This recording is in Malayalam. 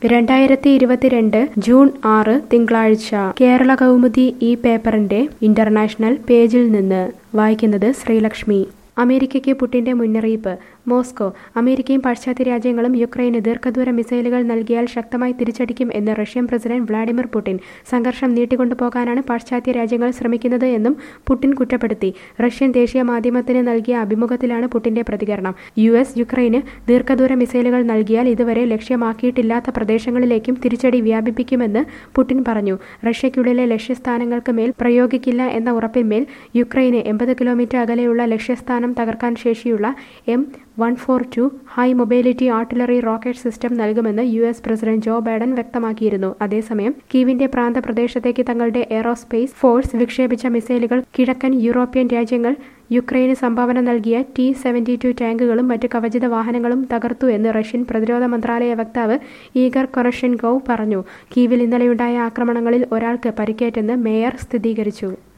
രണ്ടായിരത്തി ഇരുപത്തിരണ്ട് ജൂൺ ആറ് തിങ്കളാഴ്ച കേരള കൗമുദി ഈ പേപ്പറിന്റെ ഇന്റർനാഷണൽ പേജിൽ നിന്ന് വായിക്കുന്നത് ശ്രീലക്ഷ്മി അമേരിക്കയ്ക്ക് പുട്ടിന്റെ മുന്നറിയിപ്പ് മോസ്കോ അമേരിക്കയും പാശ്ചാത്യ രാജ്യങ്ങളും യുക്രൈന് ദീർഘദൂര മിസൈലുകൾ നൽകിയാൽ ശക്തമായി തിരിച്ചടിക്കും എന്ന് റഷ്യൻ പ്രസിഡന്റ് വ്ളാഡിമിർ പുടിൻ സംഘർഷം നീട്ടിക്കൊണ്ടുപോകാനാണ് പാശ്ചാത്യ രാജ്യങ്ങൾ ശ്രമിക്കുന്നത് എന്നും പുടിൻ കുറ്റപ്പെടുത്തി റഷ്യൻ ദേശീയ മാധ്യമത്തിന് നൽകിയ അഭിമുഖത്തിലാണ് പുടിന്റെ പ്രതികരണം യു എസ് യുക്രൈന് ദീർഘദൂര മിസൈലുകൾ നൽകിയാൽ ഇതുവരെ ലക്ഷ്യമാക്കിയിട്ടില്ലാത്ത പ്രദേശങ്ങളിലേക്കും തിരിച്ചടി വ്യാപിപ്പിക്കുമെന്ന് പുടിൻ പറഞ്ഞു റഷ്യയ്ക്കുള്ളിലെ ലക്ഷ്യസ്ഥാനങ്ങൾക്ക് മേൽ പ്രയോഗിക്കില്ല എന്ന ഉറപ്പിന്മേൽ യുക്രൈന് എൺപത് കിലോമീറ്റർ അകലെയുള്ള ലക്ഷ്യസ്ഥാനം തകർക്കാൻ ശേഷിയുള്ള M one four two high mobility artillery rocket system നൽകുമെന്ന് U S president Joe Biden വ്യക്തമാക്കിയിരുന്നു അതേസമയം കീവിന്റെ പ്രാന്തപ്രദേശത്തേക്ക് തങ്ങളുടെ എയറോസ്പേസ് ഫോഴ്സ് വിക്ഷേപിച്ച മിസൈലുകൾ കിഴക്കൻ യൂറോപ്യൻ രാജ്യങ്ങൾ യുക്രൈന് സംഭാവന നൽകിയ ടി സെവന്റി ടു ടാങ്കുകളും മറ്റ് കവചിത വാഹനങ്ങളും തകർത്തു എന്ന് റഷ്യൻ പ്രതിരോധ മന്ത്രാലയ വക്താവ് ഈഗർ കൊറഷെൻകോവ് പറഞ്ഞു കീവിൽ ഇന്നലെയുണ്ടായ ആക്രമണങ്ങളിൽ ഒരാൾക്ക് പരിക്കേറ്റെന്ന് മേയർ സ്ഥിരീകരിച്ചു